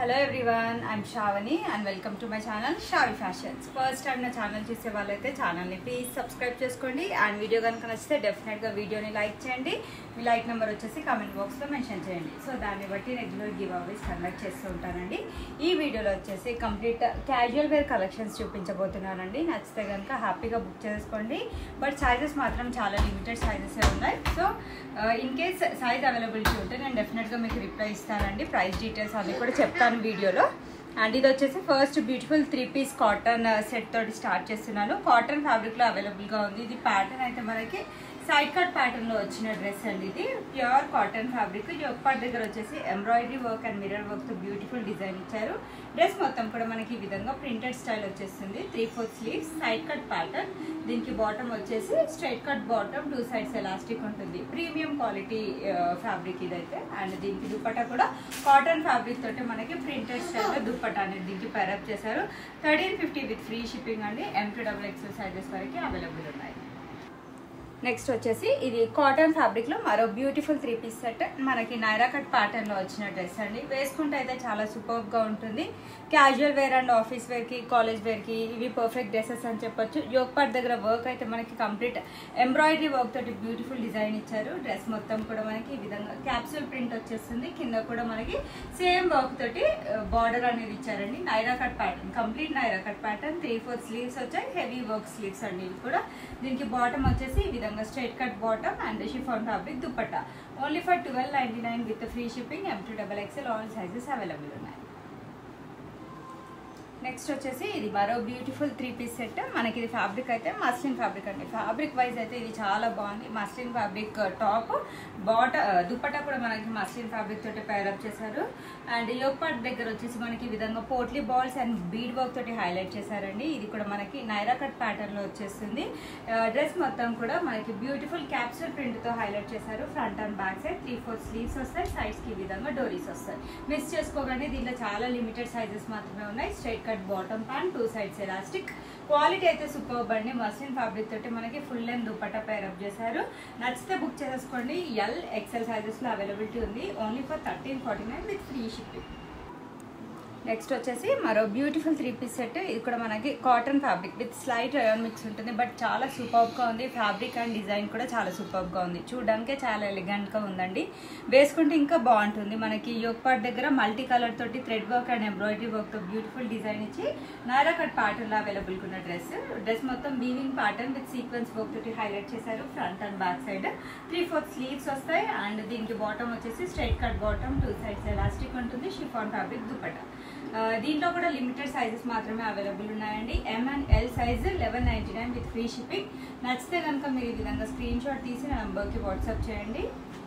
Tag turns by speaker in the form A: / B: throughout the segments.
A: hello everyone I'm Sravani and welcome to my channel Shavi fashions first time నా channel చూసే వాళ్ళైతే ఛానల్ని ప్లీజ్ సబ్స్క్రైబ్ చేసుకోండి అండ్ వీడియో కనుక నచ్చితే డెఫినెట్గా వీడియోని లైక్ చేయండి మీ లైక్ నెంబర్ వచ్చేసి కామెంట్ బాక్స్లో మెన్షన్ చేయండి సో దాన్ని బట్టి రెగ్యులర్ గివ్ అవేస్ కండక్ట్ చేస్తూ ఉంటానండి ఈ వీడియోలో వచ్చేసి కంప్లీట్ క్యాజువల్ వేర్ కలెక్షన్స్ చూపించబోతున్నానండి నచ్చితే కనుక హ్యాపీగా బుక్ చేసుకోండి బట్ సైజెస్ మాత్రం చాలా లిమిటెడ్ సైజెస్ ఉన్నాయి so in case size availability ఉంటే నేను డెఫినెట్గా మీకు రిప్లై ఇస్తానండి ప్రైస్ డీటెయిల్స్ అవి కూడా చెప్తాను వీడియోలో అండ్ ఇది వచ్చేసి first beautiful three piece cotton set తోటి స్టార్ట్ చేస్తున్నాను కాటన్ ఫ్యాబ్రిక్లో అవైలబుల్గా ఉంది ఇది ప్యాటర్న్ అయితే మనకి సైడ్ కట్ ప్యాటర్న్లో వచ్చిన డ్రెస్ అండి ఇది ప్యూర్ కాటన్ ఫ్యాబ్రిక్ యొక్క దగ్గర వచ్చేసి ఎంబ్రాయిడరీ వర్క్ అండ్ మిర్రర్ వర్క్తో బ్యూటిఫుల్ డిజైన్ ఇచ్చారు డ్రెస్ మొత్తం కూడా మనకి ఈ విధంగా ప్రింటెడ్ స్టైల్ వచ్చేస్తుంది three four sleeves side cut pattern దీనికి బాటమ్ వచ్చేసి straight cut bottom two sides elastic ఉంటుంది ప్రీమియం క్వాలిటీ ఫ్యాబ్రిక్ ఇదైతే అండ్ దీనికి దుప్పటా కూడా కాటన్ ఫ్యాబ్రిక్ తోటి మనకి ప్రింటెడ్ స్టైల్లో దుప్పటా అనేది దీనికి పెరప్ చేశారు thirteen fifty with free shipping అండి M two double XL sizes వరకు అవైలబుల్ ఉన్నాయి నెక్స్ట్ వచ్చేసి ఇది కాటన్ ఫ్యాబ్రిక్ లో మరో బ్యూటిఫుల్ త్రీ పీస్ సెట్ మనకి నైరా కట్ ప్యాటర్న్ లో వచ్చిన డ్రెస్ అండి వేసుకుంటే అయితే చాలా సూపర్ గా ఉంటుంది casual wear and office wear కి కాలేజ్ వేర్ కి ఇవి పర్ఫెక్ట్ డ్రెస్సెస్ అని చెప్పొచ్చు యోగ్ పార్ట్ దగ్గర వర్క్ అయితే మనకి కంప్లీట్ ఎంబ్రాయిడరీ వర్క్ తోటి బ్యూటిఫుల్ డిజైన్ ఇచ్చారు డ్రెస్ మొత్తం కూడా మనకి ఈ విధంగా క్యాప్సూల్ ప్రింట్ వచ్చేస్తుంది కింద కూడా మనకి సేమ్ వర్క్ తోటి బార్డర్ అనేది ఇచ్చారండి Naira cut pattern complete Naira cut pattern three four sleeves వచ్చాయి హెవీ వర్క్ స్లీవ్స్ అండి ఇవి కూడా దీనికి బాటమ్ వచ్చేసి ఈ విధంగా straight cut bottom and chiffon fabric dupatta only for twelve ninety nine with free shipping M two double XL all sizes available ఉన్నాయి next వచ్చేసి ఇది మరో బ్యూటిఫుల్ త్రీ పీస్ సెట్ మనకి ఇది ఫ్యాబ్రిక్ అయితే మస్లిన్ ఫ్యాబ్రిక్ అండి ఫ్యాబ్రిక్ వైజ్ అయితే ఇది చాలా బాగుంది మస్లిన్ ఫ్యాబ్రిక్ టాప్ బాట దుప్పటా కూడా మనకి మస్లిన్ ఫ్యాబ్రిక్ తోటి పేరప్ చేశారు అండ్ యోపాట్ దగ్గర వచ్చేసి మనకి ఈ విధంగా potli balls and bead work తోటి హైలైట్ చేశారండి ఇది కూడా మనకి నైరా కట్ ప్యాటర్న్ లో వచ్చేస్తుంది డ్రెస్ మొత్తం కూడా మనకి బ్యూటిఫుల్ క్యాప్సూల్ ప్రింట్ తో హైలైట్ చేశారు front and back side three four sleeves వస్తాయి సైడ్స్ కి ఈ విధంగా డోరీస్ వస్తాయి మిస్ చేసుకోకండి దీనిలో చాలా లిమిటెడ్ సైజెస్ మాత్రమే ఉన్నాయి straight cut bottom pant two sides elastic quality అయితే సూపర్ అండి మస్లిన్ ఫ్యాబ్రిక్ తోటి మనకి ఫుల్ లెంత్ దుపట్టా పేరప్ చేశారు నచ్చితే బుక్ చేసేసుకోండి ఎల్ ఎక్సెల్ సైజెస్ లో అవైలబిలిటీ ఉంది only for thirteen forty nine with free shipping next వచ్చేసి మరో బ్యూటిఫుల్ త్రీ పీస్ సెట్ ఇది కూడా మనకి cotton fabric with slight rayon mix ఉంటుంది బట్ చాలా సూపర్గా ఉంది ఫ్యాబ్రిక్ అండ్ డిజైన్ కూడా చాలా సూపర్గా ఉంది చూడడానికే చాలా ఎలిగెంట్గా ఉందండి వేసుకుంటే ఇంకా బాగుంటుంది మనకి యోగపాట్ దగ్గర మల్టీ కలర్ తోటి థ్రెడ్ వర్క్ అండ్ ఎంబ్రాయిడరీ వర్క్తో బ్యూటిఫుల్ డిజైన్ ఇచ్చి నారా కట్ ప్యాటర్న్లో అవైలబుల్గా ఉన్న డ్రెస్ డ్రెస్ మొత్తం weaving pattern with sequins work తోటి హైలైట్ చేశారు front and back side three fourth sleeves వస్తాయి అండ్ దీనికి బాటమ్ వచ్చేసి straight cut bottom two sides elastic ఉంటుంది షిఫాన్ ఫ్యాబ్రిక్ దుపట్టా దీంట్లో కూడా లిమిటెడ్ సైజెస్ మాత్రమే అవైలబుల్ ఉన్నాయండి M and L size eleven ninety nine with free shipping నచ్చితే కనుక మీరు ఈ విధంగా స్క్రీన్ షాట్ తీసి నా నంబర్కి వాట్సాప్ చేయండి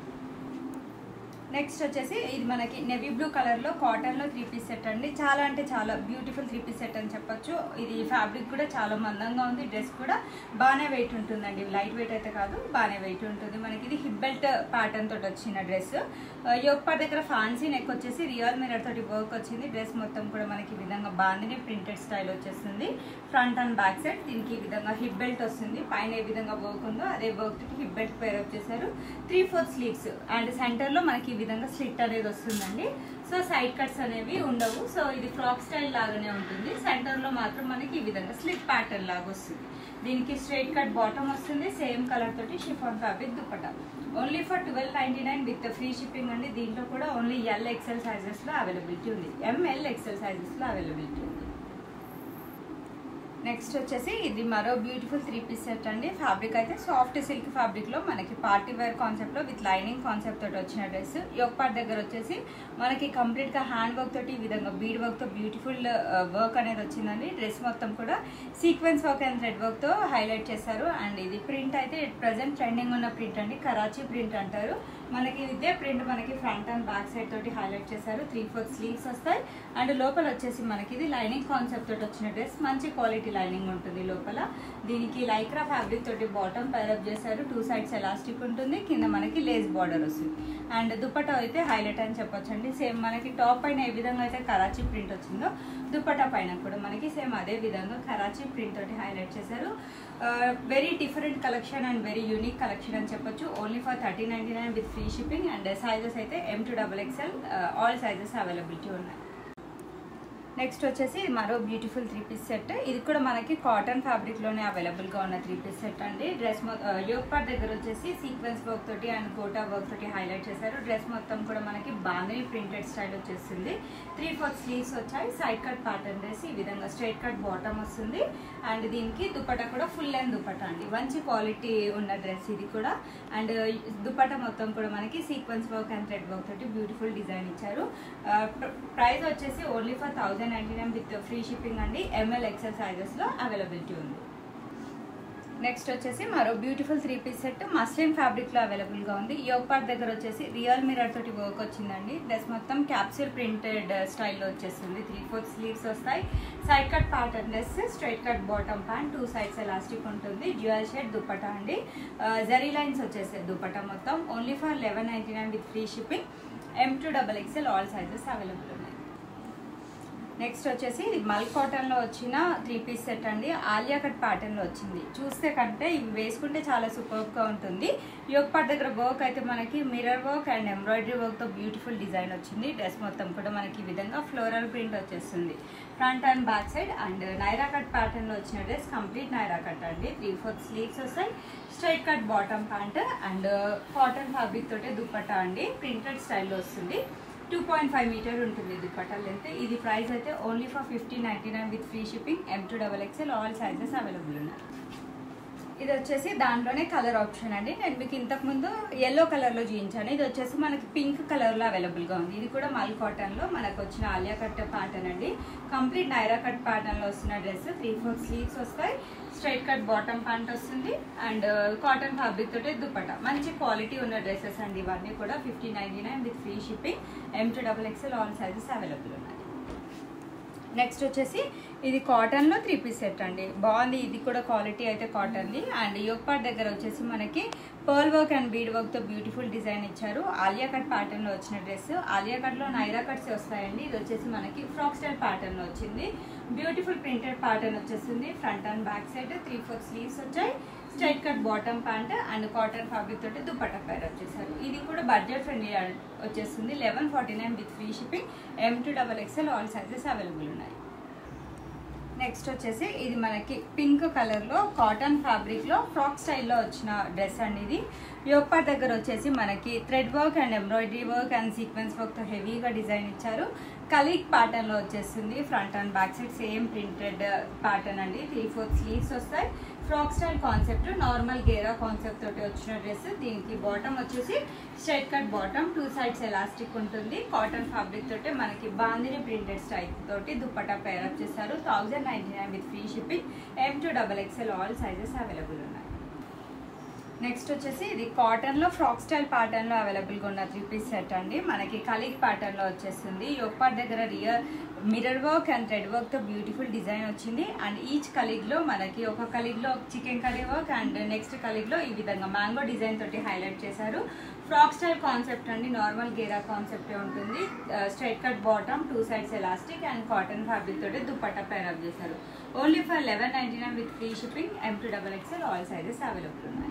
A: నెక్స్ట్ వచ్చేసి ఇది మనకి నెవీ బ్లూ కలర్లో కాటన్లో త్రీ పీస్ సెట్ అండి చాలా అంటే చాలా బ్యూటిఫుల్ త్రీ పీస్ సెట్ అని చెప్పొచ్చు ఇది ఫ్యాబ్రిక్ కూడా చాలా మందంగా ఉంది డ్రెస్ కూడా బాగానే వెయిట్ ఉంటుందండి లైట్ వెయిట్ అయితే కాదు బాగానే వెయిట్ ఉంటుంది మనకి ఇది హిప్ బెల్ట్ ప్యాటర్న్ తోటి వచ్చిన డ్రెస్ యోగపాట్ దగ్గర ఫ్యాన్సీ నెక్ వచ్చేసి రియల్ మిరర్ తోటి వర్క్ వచ్చింది డ్రెస్ మొత్తం కూడా మనకి ఈ విధంగా బాగుంది ప్రింటెడ్ స్టైల్ వచ్చేస్తుంది ఫ్రంట్ అండ్ బ్యాక్ సైడ్ దీనికి ఈ విధంగా హిప్ బెల్ట్ వస్తుంది పైన ఏ విధంగా వర్క్ ఉందో అదే వర్క్ తోటి హిప్ బెల్ట్ పేరప్ చేశారు త్రీ ఫోర్ స్లీవ్స్ అండ్ సెంటర్లో మనకి ఈ విధంగా స్లిట్ అనేది వస్తుందండి సో సైడ్ కట్స్ అనేవి ఉండవు సో ఇది ఫ్రాక్ స్టైల్ లాగానే ఉంటుంది సెంటర్లో మాత్రం మనకి ఈ విధంగా స్లిట్ ప్యాటర్న్ లాగా వస్తుంది దీనికి స్ట్రైట్ కట్ బాటమ్ వస్తుంది సేమ్ కలర్ తోటి chiffon fabric dupatta only for twelve ninety nine with free shipping అండి దీంట్లో కూడా ఓన్లీ ఎల్ ఎక్సెల్ సైజెస్లో అవైలబిలిటీ ఉంది ఎంఎల్ ఎక్సెల్ సైజెస్లో అవైలబిలిటీ ఉంది నెక్స్ట్ వచ్చేసి ఇది మరో బ్యూటిఫుల్ త్రీ పీస్ సెట్ అండి ఫ్యాబ్రిక్ అయితే సాఫ్ట్ సిల్క్ ఫ్యాబ్రిక్ లో మనకి పార్టీ వేర్ కాన్సెప్ట్ లో విత్ లైనింగ్ కాన్సెప్ట్ తోటి వచ్చిన డ్రెస్ యోగ్ పార్ట్ దగ్గర వచ్చేసి మనకి కంప్లీట్ గా హ్యాండ్ వర్క్ తోటి ఈ విధంగా బీడ్ వర్క్ తో బ్యూటిఫుల్ వర్క్ అనేది వచ్చిందండి డ్రెస్ మొత్తం కూడా sequence work and thread work తో హైలైట్ చేశారు అండ్ ఇది ప్రింట్ అయితే ప్రజెంట్ ట్రెండింగ్ ఉన్న ప్రింట్ అండి కరాచీ ప్రింట్ అంటారు మనకి ఇదే ప్రింట్ మనకి ఫ్రంట్ అండ్ బ్యాక్ సైడ్ తోటి హైలైట్ చేశారు త్రీ ఫోర్ స్లీవ్స్ వస్తాయి అండ్ లోపల వచ్చేసి మనకి ఇది లైనింగ్ కాన్సెప్ట్ తోటి వచ్చిన డ్రెస్ మంచి క్వాలిటీ లైనింగ్ ఉంటుంది లోపల దీనికి లైక్రా ఫ్యాబ్రిక్ తోటి బాటమ్ పైరప్ చేశారు టూ సైడ్స్ ఎలాస్టిక్ ఉంటుంది కింద మనకి లేస్ బార్డర్ వస్తుంది అండ్ దుపట్టా అయితే హైలైట్ అని చెప్పొచ్చండి సేమ్ మనకి టాప్ పైన ఏ విధంగా అయితే కరాచీ ప్రింట్ వచ్చిందో దుపట్టా పైన కూడా మనకి సేమ్ అదే విధంగా కరాచీ ప్రింట్ తోటి హైలైట్ చేశారు very different collection and very unique collection అని చెప్పొచ్చు only for thirty ninety nine with free shipping and sizes అయితే M to double XL all sizes availability ఉన్నాయి నెక్స్ట్ వచ్చేసి ఇది మరో బ్యూటిఫుల్ త్రీ పీస్ సెట్ ఇది కూడా మనకి కాటన్ ఫ్యాబ్రిక్ లోనే అవైలబుల్ గా ఉన్న త్రీ పీస్ సెట్ అండి డ్రెస్ యోగ్ పార్ట్ దగ్గర వచ్చేసి సీక్వెన్స్ వర్క్ తోటి అండ్ కోటా వర్క్ తోటి హైలైట్ చేశారు డ్రెస్ మొత్తం కూడా మనకి బాంధని ప్రింటెడ్ స్టైల్ వచ్చేస్తుంది త్రీ ఫోర్ స్లీవ్స్ వచ్చాయి సైడ్ కట్ ప్యాటర్న్ డ్రెస్ ఈ విధంగా స్ట్రైట్ కట్ బాటమ్ వస్తుంది అండ్ దీనికి దుపట్టా కూడా ఫుల్ లెంత్ దుపట్టా అండి మంచి క్వాలిటీ ఉన్న డ్రెస్ ఇది కూడా అండ్ దుపట్టా మొత్తం కూడా మనకి sequence work and thread work తోటి బ్యూటిఫుల్ డిజైన్ ఇచ్చారు ప్రైస్ వచ్చేసి only for thousand ninety nine with free shipping అండి ఎంఎల్ ఎక్సెల్ సైజెస్ లో అవైలబిలిటీ ఉంది నెక్స్ట్ వచ్చేసి మరో beautiful three piece set muslin fabric లో అవైలబుల్ గా ఉంది ఈ పార్ట్ దగ్గర వచ్చేసి రియల్ మిరర్ తోటి వర్క్ వచ్చిందండి డ్రెస్ మొత్తం క్యాప్సూల్ ప్రింటెడ్ స్టైల్లో వచ్చేస్తుంది త్రీ ఫోర్ స్లీవ్స్ వస్తాయి side cut pattern dress straight cut bottom pant two sides elastic ఉంటుంది డ్యూయల్ షేడ్ దుపట్టా అండి జరీ లైన్స్ వచ్చేసాయి దుపట్టా మొత్తం only for eleven ninety nine with free shipping M two double XL all sizes available ఉన్నాయి next వచ్చేసి ఇది మల్ cotton లో వచ్చిన త్రీ పీస్ సెట్ అండి ఆలియా కట్ ప్యాటర్న్ లో వచ్చింది చూస్తే కంటే ఇవి వేసుకుంటే చాలా సూపర్ గా ఉంటుంది యోగ్ పార్ట్ దగ్గర వర్క్ అయితే మనకి mirror work and embroidery work తో బ్యూటిఫుల్ డిజైన్ వచ్చింది డ్రెస్ మొత్తం కూడా మనకి ఈ విధంగా ఫ్లోరల్ ప్రింట్ వచ్చేస్తుంది front and back side and Naira cut pattern లో వచ్చిన డ్రెస్ కంప్లీట్ నైరా కట్ అండి త్రీ ఫోర్త్ స్లీవ్స్ వస్తాయి straight cut bottom pant and cotton fabric తోటే దుప్పట్టా అండి ప్రింటెడ్ స్టైల్లో వస్తుంది టూ పాయింట్ ఫైవ్ మీటర్ ఉంటుంది దుప్పట్టా లెంత్ ఇది ప్రైస్ అయితే only for fifty ninety nine with free shipping M two double XL all sizes available ఉన్నాయి ఇది వచ్చేసి దాంట్లోనే కలర్ ఆప్షన్ అండి నేను మీకు ఇంతకు ముందు ఎల్లో కలర్ లో చూపించాను ఇది వచ్చేసి మనకి పింక్ కలర్ లో అవైలబుల్ గా ఉంది ఇది కూడా మల్ కాటన్ లో మనకు వచ్చిన ఆలియా కట్ ప్యాటర్న్ అండి కంప్లీట్ నైరా కట్ ప్యాటర్న్ లో వస్తున్న డ్రెస్ త్రీ ఫోర్ స్లీవ్స్ వస్తాయి స్ట్రైట్ కట్ బాటమ్ ప్యాంట్ వస్తుంది అండ్ కాటన్ ఫ్యాబ్రిక్ తోటి దుపట్టా మంచి క్వాలిటీ ఉన్న డ్రెస్సెస్ అండి ఇవన్నీ కూడా fifty ninety nine with free shipping M two double XL all sizes available ఉన్నాయి నెక్స్ట్ వచ్చేసి ఇది కాటన్ లో త్రీ పీస్ సెట్ అండి బాగుంది ఇది కూడా క్వాలిటీ అయితే కాటన్ ది అండ్ యోగపాట్ దగ్గర వచ్చేసి మనకి pearl work and bead work తో బ్యూటిఫుల్ డిజైన్ ఇచ్చారు ఆలియా కట్ ప్యాటర్న్ లో వచ్చిన డ్రెస్ ఆలియా కట్ లో నైరా కట్స్ వస్తాయండి ఇది వచ్చేసి మనకి ఫ్రాక్ స్టైల్ ప్యాటర్న్ లో వచ్చింది బ్యూటిఫుల్ ప్రింటెడ్ ప్యాటర్న్ వచ్చేసింది front and back side three four sleeves వచ్చాయి straight cut bottom pant and cotton fabric తోటి దుపట్టా పేర్ వచ్చేసారు ఇది కూడా బడ్జెట్ ఫ్రెండ్లీ వచ్చేస్తుంది eleven forty nine with free shipping M two double XL all sizes available ఉన్నాయి next వచ్చేసి ఇది మనకి పింక్ కలర్ లో కాటన్ ఫ్యాబ్రిక్ లో ఫ్రాక్ స్టైల్లో వచ్చిన డ్రెస్ అండి ఇది యోపార్ దగ్గర వచ్చేసి మనకి thread work and embroidery work and sequence work తో హెవీగా డిజైన్ ఇచ్చారు కలీక్ ప్యాటర్న్ లో వచ్చేస్తుంది front and back side same printed pattern అండి త్రీ ఫోర్త్ స్లీవ్స్ వస్తాయి ఫ్రాక్ స్టైల్ కాన్సెప్ట్ నార్మల్ గేరా కాన్సెప్ట్ తోటి వచ్చిన డ్రెస్ దీనికి బాటమ్ వచ్చేసి straight cut bottom two sides elastic ఉంటుంది కాటన్ ఫ్యాబ్రిక్ తోటి మనకి బాందిని ప్రింటెడ్ స్టైల్ తోటి దుప్పటా పేరప్ చేశారు thousand ninety nine with free shipping M to double XL all sizes available ఉన్నాయి నెక్స్ట్ వచ్చేసి ఇది కాటన్ లో ఫ్రాక్ స్టైల్ ప్యాటర్న్ లో అవైలబుల్ గా ఉన్న త్రీ పీస్ సెట్ అండి మనకి కలీగ్ ప్యాటర్న్ లో వచ్చేస్తుంది యొప్పాట్ దగ్గర real mirror work and thread work తో బ్యూటిఫుల్ డిజైన్ వచ్చింది అండ్ ఈచ్ కలీగ్ లో మనకి ఒక కలీగ్ లో chikankari work and next కలీగ్ లో ఈ విధంగా మ్యాంగో డిజైన్ తోటి హైలైట్ చేశారు ఫ్రాక్ స్టైల్ కాన్సెప్ట్ అండి నార్మల్ గేరా కాన్సెప్ట్ ఉంటుంది straight cut bottom two sides elastic and cotton fabric తోటి దుప్పట్టా పేరప్ చేశారు only for eleven ninety nine with free shipping M two double XL all sizes available ఉన్నాయి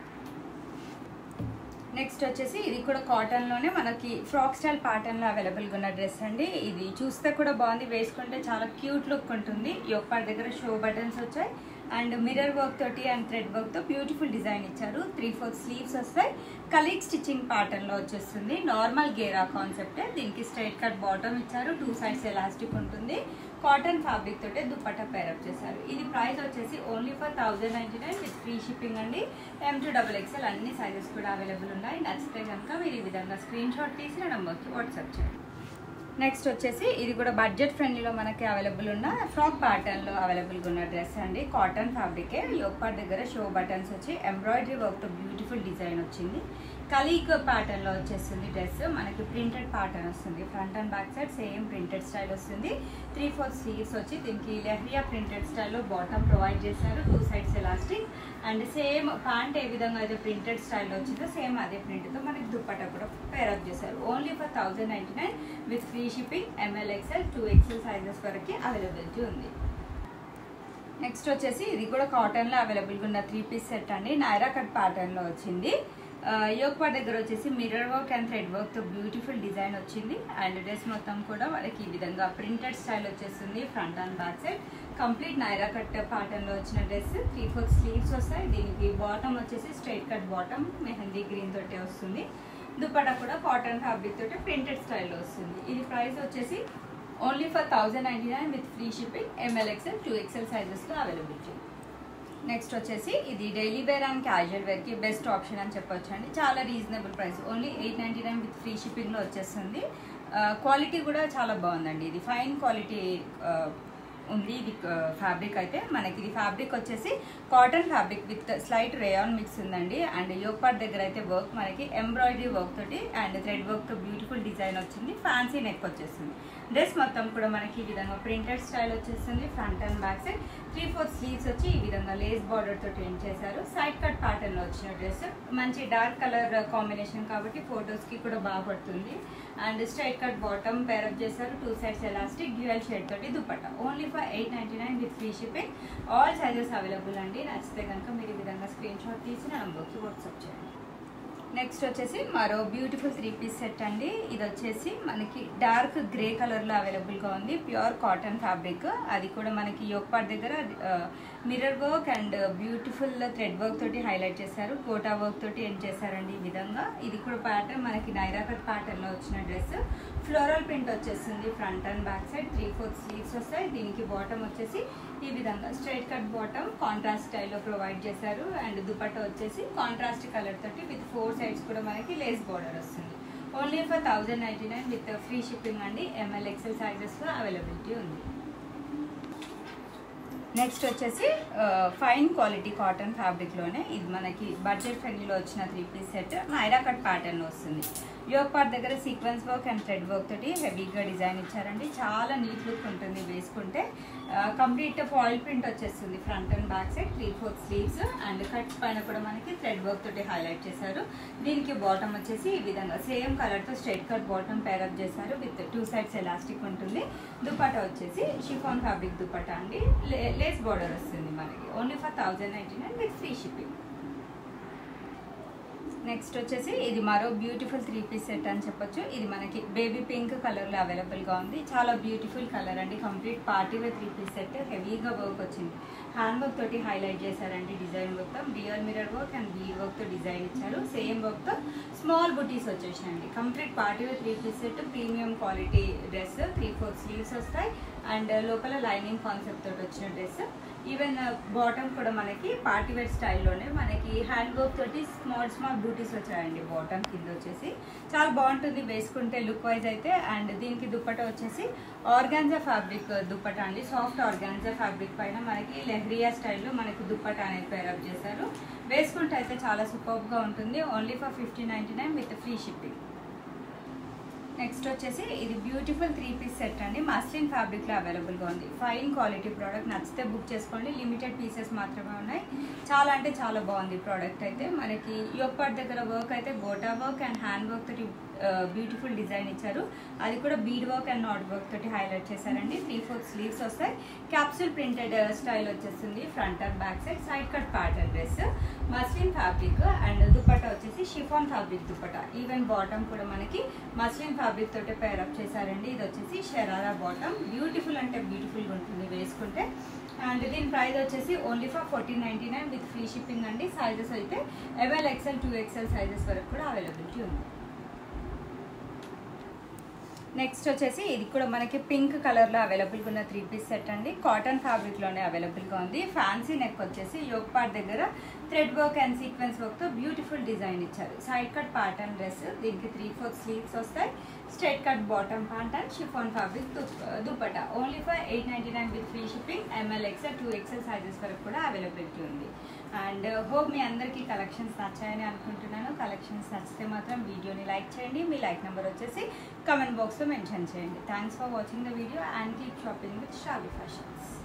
A: next వచ్చేసి ఇది కూడా cotton లోనే మనకి ఫ్రాక్ స్టైల్ ప్యాటర్న్ లో అవైలబుల్ గా ఉన్న డ్రెస్ అండి ఇది చూస్తే కూడా బాగుంది వేసుకుంటే చాలా క్యూట్ లుక్ ఉంటుంది యొప్పార్ దగ్గర షో బటన్స్ వచ్చాయి అండ్ మిర్రర్ వర్క్ తోటి అండ్ థ్రెడ్ వర్క్ తో బ్యూటిఫుల్ డిజైన్ ఇచ్చారు త్రీ ఫోర్ స్లీవ్స్ వస్తాయి కలీగ్ స్టిచ్చింగ్ ప్యాటర్న్ లో వచ్చేస్తుంది నార్మల్ గేరా కాన్సెప్ట్ దీనికి స్ట్రైట్ కట్ బాటమ్ ఇచ్చారు టూ సైడ్స్ ఎలాస్టిక్ ఉంటుంది కాటన్ ఫ్యాబ్రిక్ తోటే దుప్పట్టా పేరప్ చేశారు ఇది ప్రైస్ వచ్చేసి only for thousand ninety nine with free shipping అండి ఎం టు డబల్ ఎక్స్ఎల్ అన్ని సైజెస్ కూడా అవైలబుల్ ఉన్నాయి నచ్చితే కనుక మీరు ఈ విధంగా స్క్రీన్ షాట్ తీసి నా నెంబర్కి వాట్సాప్ చేయండి నెక్స్ట్ వచ్చేసి ఇది కూడా బడ్జెట్ ఫ్రెండ్లీలో మనకి అవైలబుల్ ఉన్న ఫ్రాక్ ప్యాటర్న్ లో అవైలబుల్ గా ఉన్న డ్రెస్ అండి కాటన్ ఫ్యాబ్రికే యోపార్ దగ్గర షో బటన్స్ వచ్చి ఎంబ్రాయిడరీ వర్క్ తో బ్యూటిఫుల్ డిజైన్ వచ్చింది కలీక్ ప్యాటర్న్ లో వచ్చేస్తుంది డ్రెస్ మనకి ప్రింటెడ్ ప్యాటర్న్ వస్తుంది front and back side same printed style వస్తుంది త్రీ ఫోర్ స్లీవ్స్ వచ్చి దీనికి లెహరియా ప్రింటెడ్ స్టైల్లో బాటమ్ ప్రొవైడ్ చేశారు two sides elastic and same pant ఏ విధంగా అయితే ప్రింటెడ్ స్టైల్ వచ్చిందో సేమ్ అదే ప్రింట్తో మనకి దుప్పట్టా కూడా పేరప్ చేశారు only for thousand ninety nine with free shipping M L XL two XL sizes వరకు అవైలబిలిటీ ఉంది నెక్స్ట్ వచ్చేసి ఇది కూడా కాటన్ లో అవైలబుల్ గా ఉన్న త్రీ పీస్ సెట్ అండి నైరా కట్ ప్యాటర్న్ లో వచ్చింది యోగ్ పార్ట్ దగ్గర వచ్చేసి mirror work and thread work తో బ్యూటిఫుల్ డిజైన్ వచ్చింది అండ్ డ్రెస్ మొత్తం కూడా మనకి ఈ విధంగా ప్రింటెడ్ స్టైల్ వచ్చేస్తుంది front and back side complete Naira cut pattern లో వచ్చిన డ్రెస్ త్రీ ఫోర్ స్లీవ్స్ వస్తాయి దీనికి బాటమ్ వచ్చేసి straight cut bottom mehendi green తోటే వస్తుంది దుపట్టా కూడా కాటన్ ఫ్యాబ్రిక్ తోటి ప్రింటెడ్ స్టైల్లో వస్తుంది ఇది ప్రైస్ వచ్చేసి only for thousand ninety nine with free shipping ML XL two XL సైజెస్లో అవైలబిలిటీ నెక్స్ట్ వచ్చేసి ఇది డైలీ వేర్ అండ్ క్యాజువల్ వేర్కి బెస్ట్ ఆప్షన్ అని చెప్పొచ్చు అండి చాలా reasonable price only eight ninety nine with free షిప్పింగ్లో వచ్చేస్తుంది క్వాలిటీ కూడా చాలా బాగుందండి ఇది ఫైన్ క్వాలిటీ ఉంది ఇది ఫ్యాబ్రిక్ అయితే మనకి ఇది ఫ్యాబ్రిక్ వచ్చేసి cotton fabric with slight rayon mix ఉందండి అండ్ యోపాట్ దగ్గర అయితే వర్క్ మనకి ఎంబ్రాయిడరీ వర్క్ తోటి అండ్ థ్రెడ్ వర్క్ తో బ్యూటిఫుల్ డిజైన్ వచ్చింది ఫ్యాన్సీ నెక్ వచ్చేస్తుంది డ్రెస్ మొత్తం కూడా మనకి ఈ విధంగా ప్రింటెడ్ స్టైల్ వచ్చేస్తుంది front and back side three four sleeves వచ్చి ఈ విధంగా లేస్ బార్డర్ తోటి ఏం చేశారు సైడ్ కట్ ప్యాటర్న్ లో వచ్చిన డ్రెస్ మంచి డార్క్ కలర్ కాంబినేషన్ కాబట్టి ఫొటోస్ కి కూడా బాగా పడుతుంది and straight cut bottom pair up చేశారు two sides elastic dual shade తోటి dupatta only for eight ninety nine with free shipping all sizes available అండి నచ్చితే కనుక మీరు ఈ విధంగా స్క్రీన్ షాట్ తీసి నా నంబర్కి వాట్సాప్ చేయండి నెక్స్ట్ వచ్చేసి మరో బ్యూటిఫుల్ త్రీ పీస్ సెట్ అండి ఇది వచ్చేసి మనకి డార్క్ గ్రే కలర్లో అవైలబుల్గా ఉంది ప్యూర్ కాటన్ ఫ్యాబ్రిక్ అది కూడా మనకి యోగపాట్ దగ్గర mirror work and beautiful thread work తోటి హైలైట్ చేశారు కోటా వర్క్ తోటి ఏం చేశారండి ఈ విధంగా ఇది కూడా ప్యాటర్న్ మనకి నైరా కట్ ప్యాటర్న్లో వచ్చిన డ్రెస్ ఫ్లోరల్ ప్రింట్ వచ్చేస్తుంది front and back side three fourth sleeves వస్తాయి దీనికి బాటమ్ వచ్చేసి ఈ విధంగా స్ట్రైట్ కట్ బాటమ్ కాంట్రాస్ట్ స్టైల్లో ప్రొవైడ్ చేశారు అండ్ దుపట్టా వచ్చేసి కాంట్రాస్ట్ కలర్ తోటి విత్ ఫోర్ సైడ్స్ కూడా మనకి లేస్ బార్డర్ వస్తుంది only for thousand ninety nine with free shipping అండి ఎంఎల్ ఎక్సెల్ సైజెస్లో అవైలబిలిటీ ఉంది నెక్స్ట్ వచ్చేసి ఫైన్ క్వాలిటీ కాటన్ ఫ్యాబ్రిక్లోనే ఇది మనకి బడ్జెట్ ఫ్రెండ్లీలో వచ్చిన three piece set Naira cut pattern వస్తుంది యోగ్ పార్ట్ దగ్గర sequence work and thread work తోటి హెవీగా డిజైన్ ఇచ్చారండి చాలా నీట్ లుక్ ఉంటుంది వేసుకుంటే కంప్లీట్ ఫాయిల్ ప్రింట్ వచ్చేస్తుంది front and back side three fourth sleeves and cuts పైన కూడా మనకి థ్రెడ్ వర్క్ తోటి హైలైట్ చేశారు దీనికి బాటమ్ వచ్చేసి ఈ విధంగా సేమ్ కలర్తో స్ట్రైట్ కట్ బాటమ్ పేరప్ చేశారు విత్ టూ సైడ్స్ ఎలాస్టిక్ ఉంటుంది దుపట్టా వచ్చేసి షిఫాన్ ఫ్యాబ్రిక్ దుపట్టా అండి లేస్ బార్డర్ వస్తుంది మనకి only for thousand ninety nine with free shipping next వచ్చేసి ఇది మరో బ్యూటిఫుల్ త్రీ పీస్ సెట్ అని చెప్పొచ్చు ఇది మనకి బేబీ పింక్ కలర్లో అవైలబుల్గా ఉంది చాలా బ్యూటిఫుల్ కలర్ అండి complete party wear three piece set హెవీగా వర్క్ వచ్చింది హ్యాండ్ వర్క్ తోటి హైలైట్ చేశారండి design work real mirror work and bead work తో డిజైన్ ఇచ్చారు సేమ్ వర్క్ తో స్మాల్ బుటీస్ వచ్చేసినాయండి complete party wear three piece set premium quality dress three four sleeves వస్తాయి and లోపల లైనింగ్ కాన్సెప్ట్ తోటి వచ్చిన డ్రెస్ ఈవెన్ బాటమ్ కూడా మనకి పార్టీ వేర్ స్టైల్లోనే మనకి హ్యాండ్ వర్క్ తోటి స్మాల్ స్మాల్ బూటీస్ వచ్చాయండి బాటమ్ కింద వచ్చేసి చాలా బాగుంటుంది వేసుకుంటే లుక్ వైజ్ అయితే అండ్ దీనికి దుప్పట వచ్చేసి ఆర్గాన్జా ఫ్యాబ్రిక్ దుప్పట అండి సాఫ్ట్ ఆర్గాన్జా ఫ్యాబ్రిక్ పైన మనకి లెహ్రియా స్టైల్లో మనకి దుప్పట అనేది పేరప్ చేశారు వేసుకుంటే అయితే చాలా సూపర్గా ఉంటుంది only for fifty ninety nine with free shipping next వచ్చేసి ఇది బ్యూటిఫుల్ త్రీ పీస్ సెట్ అండి మస్లిన్ ఫ్యాబ్రిక్లో అవైలబుల్గా ఉంది ఫైన్ క్వాలిటీ ప్రోడక్ట్ నచ్చితే బుక్ చేసుకోండి లిమిటెడ్ పీసెస్ మాత్రమే ఉన్నాయి చాలా అంటే చాలా బాగుంది ప్రోడక్ట్ అయితే మనకి యొప్పాటి దగ్గర వర్క్ అయితే gota work and hand work తోటి బ్యూటిఫుల్ డిజైన్ ఇచ్చారు అది కూడా bead work and knot work తోటి హైలైట్ చేశారండి త్రీ ఫోర్ స్లీవ్స్ వస్తాయి క్యాప్సూల్ ప్రింటెడ్ స్టైల్ వచ్చేస్తుంది front and back side side cut pattern dress muslin fabric and dupatta వచ్చేసి chiffon fabric dupatta even bottom కూడా మనకి మస్లిన్ ఫ్యాబ్రిక్ తోటి పేరప్ చేశారండి ఇది వచ్చేసి షరారా బాటమ్ బ్యూటిఫుల్ అంటే బ్యూటిఫుల్గా ఉంటుంది వేసుకుంటే అండ్ దీని ప్రైస్ వచ్చేసి only for fourteen ninety nine with free shipping అండి సైజెస్ అయితే ML XL two XL sizes వరకు కూడా అవైలబిలిటీ ఉంది నెక్స్ట్ వచ్చేసి ఇది కూడా మనకి పింక్ కలర్లో అవైలబుల్గా ఉన్న త్రీ పీస్ సెట్ అండి కాటన్ ఫ్యాబ్రిక్లోనే అవైలబుల్గా ఉంది ఫ్యాన్సీ నెక్ వచ్చేసి యోగ్ పార్ట్ దగ్గర థ్రెడ్ వర్క్ అండ్ సీక్వెన్స్ వర్క్తో బ్యూటిఫుల్ డిజైన్ ఇచ్చారు సైడ్ కట్ ప్యాటర్న్ డ్రెస్ దీనికి త్రీ ఫోర్ స్లీవ్స్ వస్తాయి straight cut bottom pant and chiffon fabric dupatta only for eight ninety nine with free shipping ML XL two XL sizes వరకు కూడా availability ఉంది and hope మీ అందరికీ collections నచ్చాయని అనుకుంటున్నాను collections నచ్చితే మాత్రం వీడియోని లైక్ చేయండి మీ లైక్ నెంబర్ వచ్చేసి కమెంట్ బాక్స్లో మెన్షన్ చేయండి thanks for watching the video and keep shopping with Shabi fashions